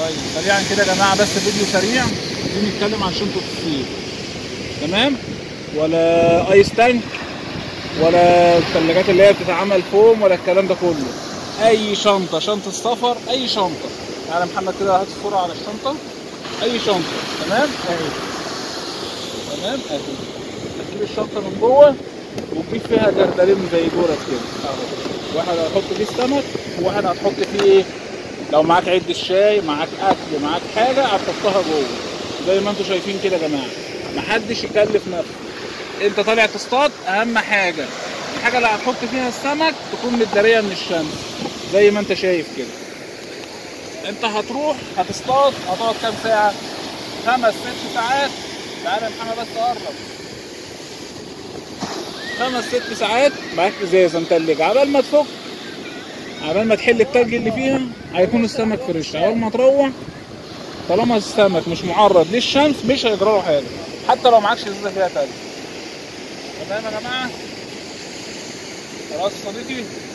طيب سريعا كده يا جماعه بس فيديو سريع عايزين نتكلم عن شنطه الصيف تمام ولا ايس تانك ولا الثلاجات اللي هي بتتعمل فوم ولا الكلام ده كله اي شنطه شنطه سفر اي شنطه تعالى محمد كده هات الصوره على الشنطه اي شنطه تمام اهي تمام اهي هتجيب الشنطه من جوه وتجيب فيها جردلين زي دولت كده اهو واحد هتحط فيه السمك وواحد هتحط فيه ايه لو معاك عد الشاي معاك اكل معاك حاجه هتحطها جوه زي ما انتم شايفين كده يا جماعه محدش يكلف نفسه انت طالع تصطاد اهم حاجه الحاجه اللي هتحط فيها السمك تكون متداريه من الشمس زي ما انت شايف كده انت هتروح هتصطاد هتقعد كام ساعه خمس ست ساعات تعالى يا محمد بس قرب خمس ست ساعات معاك ازازه متلجه عبال ما تفك عبال ما تحل التلج اللي فيها هيكون السمك فريش عبال ما تروح طالما السمك مش معرض للشمس مش هيجرى له حاجه حتى لو معكش ازازه فيها تلج تمام يا جماعه خلاص يا صديقي